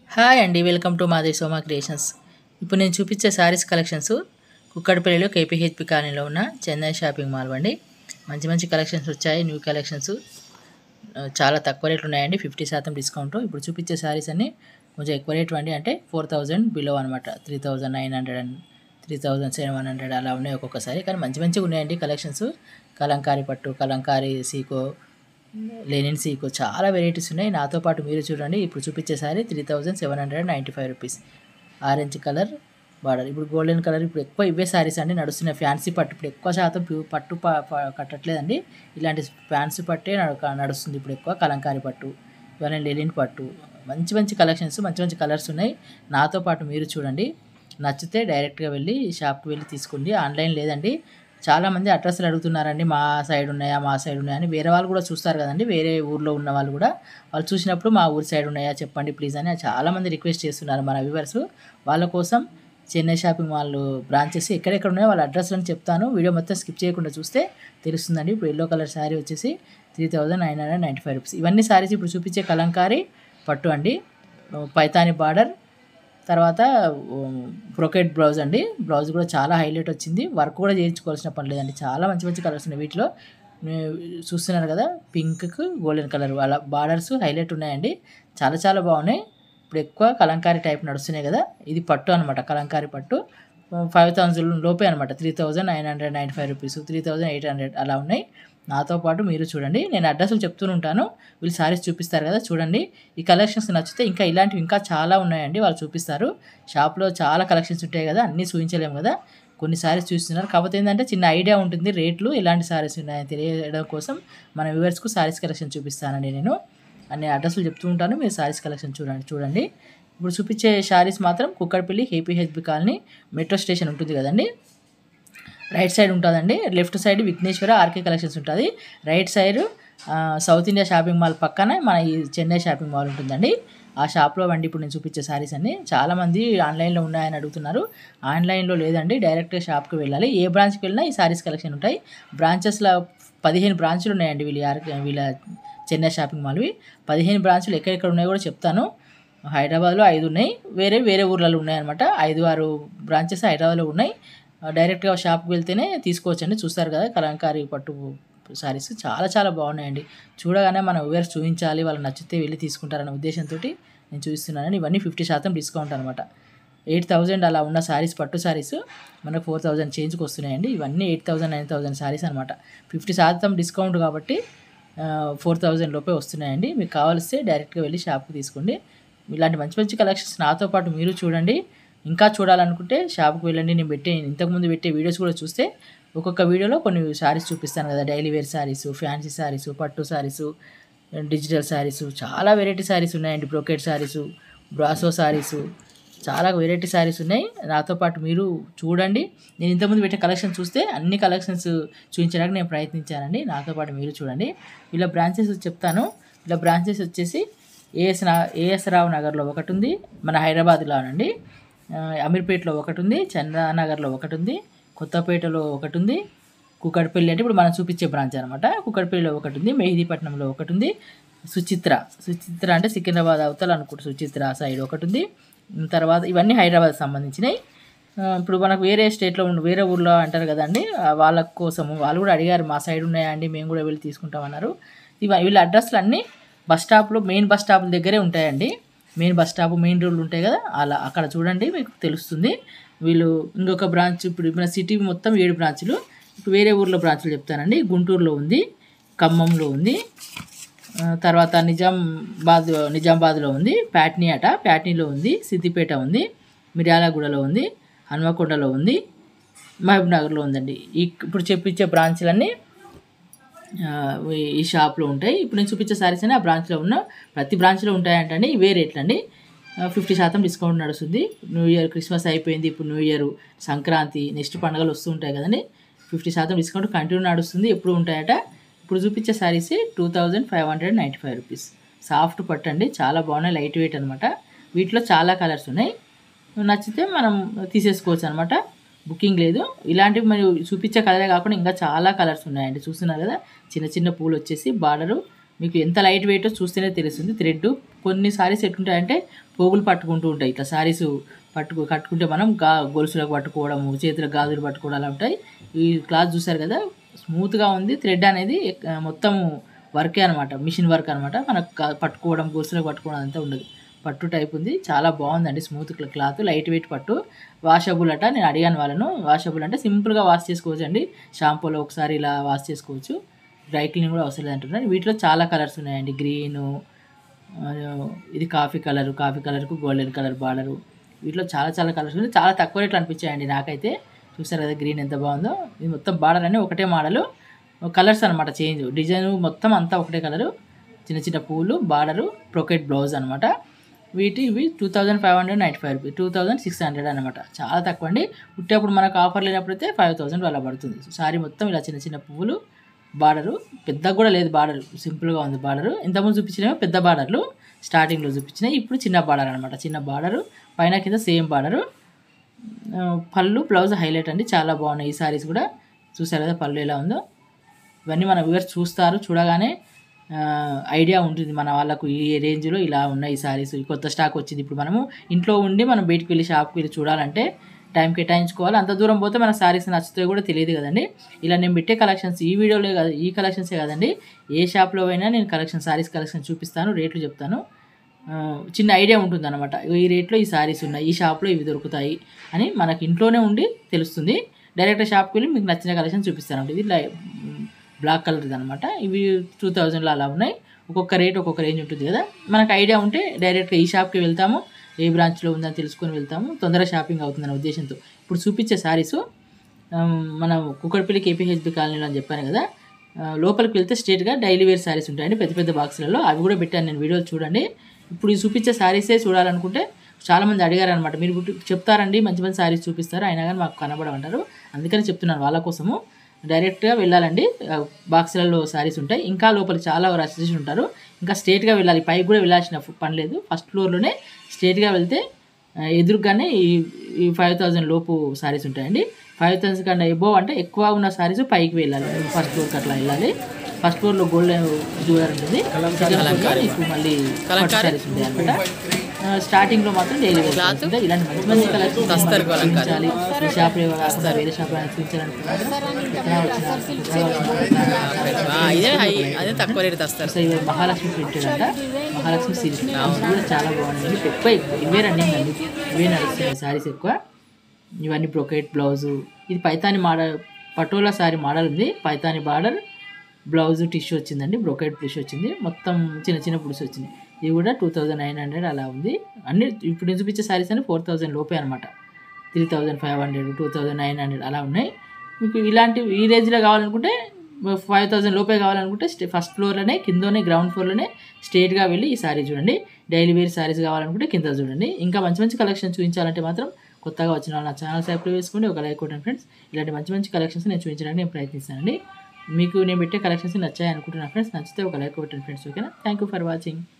hi అండి welcome to మాదే సోమా creations ఇప్పుడు నేను చూపించే శారీస్ కలెక్షన్స్ కుక్కడపల్లిలో కేపీహెచ్పి కాలనీలో ఉన్న చెన్నై షాపింగ్ మాల్ అండి మంచి మంచి కలెక్షన్స్ వచ్చాయి న్యూ కలెక్షన్స్ ఆ, చాలా తక్కువ రేట్లు ఉన్నాయండి ఫిఫ్టీ శాతం డిస్కౌంట్ ఇప్పుడు చూపించే శారీస్ అన్ని కొంచెం ఎక్కువ రేట్ అండి అంటే ఫోర్ థౌజండ్ బిలో అనమాట three thousand nine hundred and three thousand seven hundred అలా ఉన్నాయి ఒక్కొక్కసారి కానీ మంచి మంచిగా ఉన్నాయండి కలెక్షన్స్ కలంకారీ పట్టు కలంకారీ సీకో లెనిన్ సీకో చాలా వెరైటీస్ ఉన్నాయి నాతో పాటు మీరు చూడండి ఇప్పుడు చూపించే sari three thousand seven hundred ninety five rupees orange colour border ఇప్పుడు గోల్డెన్ కలర్ ఇప్పుడు ఎక్కువ ఇవే సారీస్ అండి నడుస్తున్నాయి ఫ్యాన్సీ పట్టు ఇప్పుడు ఎక్కువ శాతం ప్యూ పట్టు ప- ప- కట్టట్లేదండి ఇలాంటి ఫ్యాన్సీ పట్టే నడు- నడుస్తుంది ఇప్పుడు ఎక్కువ కలంకారీ పట్టు ఇవన్నీ లెనిన్ పట్టు మంచి మంచి కలెక్షన్స్ మంచి మంచి కలర్స్ ఉన్నాయి నాతో పాటు మీరు చూడండి నచ్చితే డైరెక్ట్గా వెళ్ళి షాప్కి వెళ్ళి తీసుకోండి ఆన్లైన్ లేదండి చాలామంది అడ్రస్లు అడుగుతున్నారండి మా సైడ్ ఉన్నాయా మా సైడ్ ఉన్నాయా అని వేరే వాళ్ళు కూడా చూస్తారు కదండి వేరే ఊర్లో ఉన్న వాళ్ళు కూడా వాళ్ళు చూసినప్పుడు మా ఊరి సైడ్ ఉన్నాయా చెప్పండి ప్లీజ్ అని చాలామంది రిక్వెస్ట్ చేస్తున్నారు మన వ్యూవర్స్ వాళ్ళ కోసం చెన్నై షాపింగ్ మాల్ బ్రాంచెస్ ఎక్కడెక్కడ ఉన్నాయో వాళ్ళ అడ్రస్లను చెప్తాను వీడియో మొత్తం స్కిప్ చేయకుండా చూస్తే తెలుస్తుందండి ఇప్పుడు ఎల్లో కలర్ శారీ వచ్చేసి three thousand nine hundred ninety five rupees ఇవన్నీ శారీస్ ఇప్పుడు చూపించే కలంకారీ పట్టు అండి పైతాని బార్డర్ తర్వాత బ్రొకెట్ బ్లౌజ్ అండి బ్లౌజ్ కూడా చాలా హైలైట్ వచ్చింది వర్క్ కూడా చేయించుకోవాల్సిన పని లేదండి చాలా మంచి మంచి కలర్స్ ఉన్నాయి వీటిలో మీరు చూస్తున్నారు కదా పింక్కు గోల్డెన్ కలర్ వాళ్ళ బార్డర్స్ హైలైట్ ఉన్నాయండి చాలా చాలా బాగున్నాయి ఇప్పుడు ఎక్కువ కలంకారీ టైప్ నడుస్తున్నాయి కదా ఇది పట్టు అనమాట కలంకారీ పట్టు ఫైవ్ థౌసండ్ లోపే అనమాట three thousand nine hundred ninety five rupees three thousand eight hundred అలా ఉన్నాయి నాతో పాటు మీరు చూడండి నేను అడ్రస్లు చెప్తూనే ఉంటాను వీళ్ళు సారీస్ చూపిస్తారు కదా చూడండి ఈ కలెక్షన్స్ నచ్చితే ఇంకా ఇలాంటివి ఇంకా చాలా ఉన్నాయండి వాళ్ళు చూపిస్తారు షాప్లో చాలా కలెక్షన్స్ ఉంటాయి కదా అన్నీ చూపించలేము కదా కొన్ని సారీస్ చూస్తున్నారు కాకపోతే ఏంటంటే చిన్న ఐడియా ఉంటుంది రేట్లు ఎలాంటి సారీస్ ఉన్నాయని తెలియడం కోసం మన వ్యూవర్స్కు సారీస్ కలెక్షన్ చూపిస్తానండి నేను అన్ని అడ్రస్లు చెప్తూ ఉంటాను మీరు సారీస్ కలెక్షన్ చూడండి చూడండి ఇప్పుడు చూపించే శారీస్ మాత్రం Kukatpally KP HB colony metro station ఉంటుంది కదండి రైట్ సైడ్ ఉంటుందండి left side Vigneshwara RK collections ఉంటుంది రైట్ సైడ్ ఆ, సౌత్ ఇండియా షాపింగ్ మాల్ పక్కన మన ఈ చెన్నై షాపింగ్ మాల్ ఉంటుందండి ఆ షాప్లో వండి ఇప్పుడు నేను చూపించే శారీస్ అన్ని చాలామంది ఆన్లైన్లో ఉన్నాయని అడుగుతున్నారు ఆన్లైన్లో లేదండి డైరెక్ట్గా షాప్కి వెళ్ళాలి ఏ బ్రాంచ్కి వెళ్ళినా ఈ శారీస్ కలెక్షన్ ఉంటాయి బ్రాంచెస్లో పదిహేను బ్రాంచులు ఉన్నాయండి వీళ్ళ ఆర్కే వీళ్ళ చెన్నై షాపింగ్ మాల్వి పదిహేను బ్రాంచులు ఎక్కడెక్కడ ఉన్నాయో కూడా చెప్తాను హైదరాబాద్లో ఐదు ఉన్నాయి వేరే వేరే ఊర్లలో ఉన్నాయన్నమాట ఐదు ఆరు బ్రాంచెస్ హైదరాబాద్లో ఉన్నాయి డైరెక్ట్గా షాప్కి వెళ్తేనే తీసుకోవచ్చండి చూస్తారు కదా కలంకారీ పట్టు సారీస్ చాలా చాలా బాగున్నాయండి చూడగానే మన వ్యూవర్స్ చూపించాలి వాళ్ళకి నచ్చితే వెళ్ళి తీసుకుంటారనే ఉద్దేశంతో నేను చూపిస్తున్నాను ఇవన్నీ ఫిఫ్టీ శాతం డిస్కౌంట్ అనమాట ఎయిట్ థౌజండ్ అలా ఉన్న శారీస్ పట్టు శారీస్ మనకు ఫోర్ థౌజండ్ చేంజ్కి వస్తున్నాయండి ఇవన్నీ eight thousand nine thousand saris అనమాట ఫిఫ్టీ శాతం డిస్కౌంట్ కాబట్టి ఫోర్ థౌజండ్ లోపే వస్తున్నాయండి మీకు కావాల్స్తే డైరెక్ట్గా వెళ్ళి షాప్కి తీసుకోండి ఇలాంటి మంచి మంచి కలెక్షన్స్ నాతో పాటు మీరు చూడండి ఇంకా చూడాలనుకుంటే షాప్కి వెళ్ళండి నేను పెట్టే ఇంతకుముందు పెట్టే వీడియోస్ కూడా చూస్తే ఒక్కొక్క వీడియోలో కొన్ని శారీస్ చూపిస్తాను కదా daily wear saris fancy saris పట్టు శారీస్ డిజిటల్ శారీస్ చాలా వెరైటీ శారీస్ ఉన్నాయండి బ్రోకెట్ శారీస్ బ్రాసో శారీస్ చాలా వెరైటీ శారీస్ ఉన్నాయి నాతో పాటు మీరు చూడండి నేను ఇంతకుముందు పెట్టే కలెక్షన్ చూస్తే అన్ని కలెక్షన్స్ చూపించడానికి నేను ప్రయత్నించానండి నాతో పాటు మీరు చూడండి ఇలా బ్రాంచెస్ చెప్తాను ఇలా బ్రాంచెస్ వచ్చేసి ఏఎస్ నా ఏఎస్ రావు నగర్లో ఒకటి ఉంది మన హైదరాబాద్లోనండి ఆ, అమీర్పేటలో ఒకటి ఉంది చంద్రనగర్లో ఒకటి ఉంది కొత్తపేటలో ఒకటి ఉంది కుక్కడపల్లి అంటే ఇప్పుడు మనం చూపించే బ్రాంచ్ అనమాట కుక్కడపల్లిలో ఒకటి ఉంది మెహదీపట్నంలో ఒకటి ఉంది సుచిత్ర సుచిత్ర అంటే సికింద్రాబాద్ అవతల అనుకుంటు సుచిత్ర సైడ్ ఒకటి ఉంది తర్వాత ఇవన్నీ హైదరాబాద్ సంబంధించినవి ఆ, ఇప్పుడు మనకు వేరే స్టేట్లో ఉన్న వేరే ఊర్లో అంటారు కదండి ఆ, వాళ్ళ కోసము వాళ్ళు కూడా అడిగారు మా సైడ్ ఉన్నాయా అండి మేము కూడా వెళ్ళి తీసుకుంటామన్నారు ఇవ వీళ్ళ అడ్రస్లు అన్నీ బస్ స్టాప్లో మెయిన్ బస్ స్టాప్ దగ్గరే ఉంటాయండి మెయిన్ బస్ స్టాప్ మెయిన్ రోడ్లు ఉంటాయి కదా అలా అక్కడ చూడండి మీకు తెలుస్తుంది వీళ్ళు ఇంకొక బ్రాంచ్ ఇప్పుడు మన సిటీ మొత్తం ఏడు బ్రాంచులు ఇప్పుడు వేరే ఊర్లో బ్రాంచులు చెప్తానండి గుంటూరులో ఉంది ఖమ్మంలో ఉంది ఆ, తర్వాత నిజామాబాద్ నిజామాబాద్లో ఉంది ప్యాట్నీ అట ప్యాట్నీలో ఉంది సిద్దిపేట ఉంది మిర్యాలగూడలో ఉంది హన్మకొండలో ఉంది మహబూబ్ నగర్లో ఉందండి ఈ ఇప్పుడు చెప్పించే బ్రాంచ్లన్నీ ఆ, ఈ- ఈ షాప్లో ఉంటాయి ఇప్పుడు నేను చూపించే సారీస్ అని ఆ బ్రాంచ్లో ఉన్న ప్రతి బ్రాంచ్లో ఉంటాయంటండి ఇవే రేట్లు అండి ఫిఫ్టీ శాతం డిస్కౌంట్ నడుస్తుంది న్యూ ఇయర్ క్రిస్మస్ అయిపోయింది ఇప్పుడు న్యూ ఇయర్ సంక్రాంతి నెక్స్ట్ పండుగలు వస్తూ ఉంటాయి కదండి ఫిఫ్టీ శాతం డిస్కౌంట్ కంటిన్యూ నడుస్తుంది ఎప్పుడు ఉంటాయట ఇప్పుడు చూపించే saris two thousand five hundred ninety five rupees soft పట్టండి చాలా బాగున్నాయి లైట్ వెయిట్ అనమాట వీటిలో చాలా కలర్స్ ఉన్నాయి నచ్చితే మనం తీసేసుకోవచ్చు అనమాట బుకింగ్ లేదు ఇలాంటివి మరి చూపించే కలరే కాకుండా ఇంకా చాలా కలర్స్ ఉన్నాయండి చూస్తున్నారు కదా చిన్న చిన్న పూలు వచ్చేసి బార్డరు మీకు ఎంత లైట్ వెయిట్ చూస్తేనే తెలుస్తుంది థ్రెడ్ కొన్ని సారీస్ ఎట్లుంటాయంటే పోగులు పట్టుకుంటూ ఉంటాయి ఇట్లా సారీస్ పట్టుకు కట్టుకుంటే మనం గా గొలుసులకు పట్టుకోవడము చేతులకు గాజులు పట్టుకోవడం అలా ఉంటాయి ఈ క్లాత్ చూసారు కదా స్మూత్గా ఉంది థ్రెడ్ అనేది ఎక్- మొత్తం వర్కే అనమాట మిషన్ వర్క్ అనమాట మనకు గా- పట్టుకోవడం గొలుసులకు పట్టుకోవడం అంతా ఉండదు పట్టు టైప్ ఉంది చాలా బాగుందండి స్మూత్ క్లాత్ లైట్ వెయిట్ పట్టు వాషబుల్ అట నేను అడిగాను వాళ్ళను వాషబుల్ అంటే సింపుల్గా వాష్ చేసుకోవచ్చు అండి షాంపూలో ఒకసారి ఇలా వాష్ చేసుకోవచ్చు డ్రై క్లీన్ కూడా అవసరం లేదు అంటున్నారు వీటిలో చాలా కలర్స్ ఉన్నాయండి గ్రీను ఇది కాఫీ కలర్ కాఫీ కలర్కు గోల్డెన్ కలర్ బార్డరు వీటిలో చాలా చాలా కలర్స్ ఉన్నాయి చాలా తక్కువ రేట్లు అనిపించాయండి నాకైతే చూసారు కదా గ్రీన్ ఎంత బాగుందో ఇది మొత్తం బార్డర్ అని ఒకటే మోడలు కలర్స్ అనమాట చేంజ్ డిజైన్ మొత్తం అంతా ఒకటే కలరు చిన్న చిన్న పూలు బార్డరు ప్రొకెట్ బ్లౌజ్ అనమాట వీటి ఇవి two thousand five hundred ninety five rupees two thousand six hundred అనమాట చాలా తక్కువ అండి ఉట్టేప్పుడు మనకు ఆఫర్ లేనప్పుడైతే ఫైవ్ థౌసండ్ అలా పడుతుంది సారీ మొత్తం ఇలా చిన్న చిన్న పువ్వులు బార్డరు పెద్దగా కూడా లేదు బార్డర్ సింపుల్గా ఉంది బార్డరు ఇంతకుముందు చూపించినవి పెద్ద బార్డర్లు స్టార్టింగ్లో చూపించినాయి ఇప్పుడు చిన్న బార్డర్ అనమాట చిన్న బార్డరు పైన కింద సేమ్ బార్డరు ఆ, పళ్ళు బ్లౌజ్ హైలైట్ అండి చాలా బాగున్నాయి ఈ సారీస్ కూడా చూసారు కదా పళ్ళు ఎలా ఉందో ఇవన్నీ మన వ్యూవర్స్ చూస్తారు చూడగానే ఆ, ఐడియా ఉంటుంది మన వాళ్ళకు ఈ రేంజ్లో ఇలా ఉన్నాయి ఈ సారీస్ ఈ కొత్త స్టాక్ వచ్చింది ఇప్పుడు మనము ఇంట్లో ఉండి మనం బయటికి వెళ్ళి షాప్కి వెళ్ళి చూడాలంటే టైం కేటాయించుకోవాలి అంత దూరం పోతే మన సారీస్ నచ్చుతాయో కూడా తెలియదు కదండి ఇలా నేను పెట్టే కలెక్షన్స్ ఈ వీడియోలో కాదు ఈ కలెక్షన్సే కదండి ఏ షాప్లో అయినా నేను కలెక్షన్ సారీస్ కలెక్షన్ చూపిస్తాను రేట్లు చెప్తాను ఆ, చిన్న ఐడియా ఉంటుంది అనమాట ఈ రేట్లో ఈ సారీస్ ఉన్నాయి ఈ షాప్లో ఇవి దొరుకుతాయి అని మనకి ఇంట్లోనే ఉండి తెలుస్తుంది డైరెక్ట్ షాప్కి వెళ్ళి మీకు నచ్చిన కలెక్షన్ చూపిస్తాను ఇది లై- బ్లాక్ కలర్ ఇది అనమాట ఇవి టూ థౌజండ్లో అలా ఉన్నాయి ఒక్కొక్క రేట్ ఒక్కొక్క రేంజ్ ఉంటుంది కదా మనకు ఐడియా ఉంటే డైరెక్ట్గా ఈ షాప్కి వెళ్తాము ఏ బ్రాంచ్లో ఉందని తెలుసుకొని వెళ్తాము తొందరగా షాపింగ్ అవుతుందనే ఉద్దేశంతో ఇప్పుడు చూపించే సారీస్ మనం కుక్కడపల్లి కేపీహెచ్బి కాలనీలో అని చెప్పాను కదా ఆ, లోపలికి వెళ్తే స్ట్రేట్గా డైలీ వేర్ శారీస్ ఉంటాయండి పెద్ద పెద్ద బాక్సులలో అవి కూడా పెట్టాను నేను వీడియోలు చూడండి ఇప్పుడు ఈ చూపించే శారీసే చూడాలనుకుంటే చాలామంది అడిగారు అనమాట మీరు ఇప్పుడు చెప్తారండి మంచి మంచి శారీస్ చూపిస్తారు అయినా కానీ మాకు కనబడమంటారు అందుకని చెప్తున్నాను వాళ్ళ కోసము డైరెక్ట్గా వెళ్ళాలండి ఆ, బాక్సులలో శారీస్ ఉంటాయి ఇంకా లోపల చాలా రష్ ఉంటారు ఇంకా స్ట్రేట్గా వెళ్ళాలి పైకి కూడా వెళ్ళాల్సిన పని లేదు ఫస్ట్ ఫ్లోర్లోనే స్ట్రేట్గా వెళ్తే ఆ, ఎదురుగానే ఈ ఈ ఫైవ్ థౌజండ్ లోపు సారీస్ ఉంటాయండి ఫైవ్ థౌసండ్ కన్నా ఎబోవ్ అంటే ఎక్కువ ఉన్న సారీస్ పైకి వెళ్ళాలి ఫస్ట్ ఫ్లోర్కి అట్లా వెళ్ళాలి ఫస్ట్ ఫ్లోర్లో గోల్డ్ జ్యువెలరీ ఉంటుంది సెకండ్ ఫ్లోర్లో మీకు మళ్ళీ సారీస్ ఉంటాయి అనమాట స్టార్టింగ్లో మాత్రం డైలీ వేర్ ఉంటాయి ఇలాంటి మంచి మంచి కలెక్షన్ చూపించాలి ఈ షాప్లో కాకుండా వేరే షాప్లో చూపించాలనుకున్నారు ఎక్కడ వచ్చిన ఎక్కడ వచ్చిన ఇదే హై అదే తక్కువ రేటు తెస్తారు సో ఇవి మహాలక్ష్మి ప్రింటెడ్ అంట మహాలక్ష్మి సిరీస్ ఇది కూడా చాలా బాగుంది ఎక్కువ ఇవే రన్నింగ్ అండి ఇవే నడుస్తున్నాయి సారీస్ ఎక్కువ ఇవన్నీ బ్రొకెట్ బ్లౌజు ఇది పైతాని మోడల్ పటోలా సారీ మోడల్ ఉంది పైతాని బార్డర్ బ్లౌజ్ టిష్యూ వచ్చిందండి బ్రొకెట్ టిష్యూ వచ్చింది మొత్తం చిన్న చిన్న పులుసు వచ్చింది ఇది కూడా టూ థౌజండ్ నైన్ హండ్రెడ్ అలా ఉంది అన్ని ఇప్పుడు నేను చూపించే సారీస్ అన్ని ఫోర్ థౌజండ్ లోపే అనమాట three thousand five hundred two thousand nine hundred అలా ఉన్నాయి మీకు ఇలాంటి ఈ రేంజ్లో కావాలనుకుంటే ఫైవ్ థౌసండ్ లోపే కావాలనుకుంటే స్టే ఫస్ట్ ఫ్లోర్లోనే కిందనే గ్రౌండ్ ఫ్లోర్లోనే స్ట్రేట్గా వెళ్ళి ఈ సారీ చూడండి డైలీ వేర్ సారీస్ కావాలనుకుంటే కింద చూడండి ఇంకా మంచి మంచి కలెక్షన్ చూపించాలంటే మాత్రం కొత్తగా వచ్చిన వాళ్ళు నా ఛానల్ సబ్స్క్రైబ్ వేసుకోండి ఒక లైక్ కొట్టండి ఫ్రెండ్స్ ఇలాంటి మంచి మంచి కలెక్షన్స్ నేను చూపించడానికి నేను ప్రయత్నిస్తానండి మీకు నేను పెట్టే కలెక్షన్స్ నచ్చాయి అనుకుంటున్నా ఫ్రెండ్స్ నచ్చితే ఒక లైక్ కొట్టండి ఫ్రెండ్స్ ఓకేనా థ్యాంక్ యూ ఫర్ వాచింగ్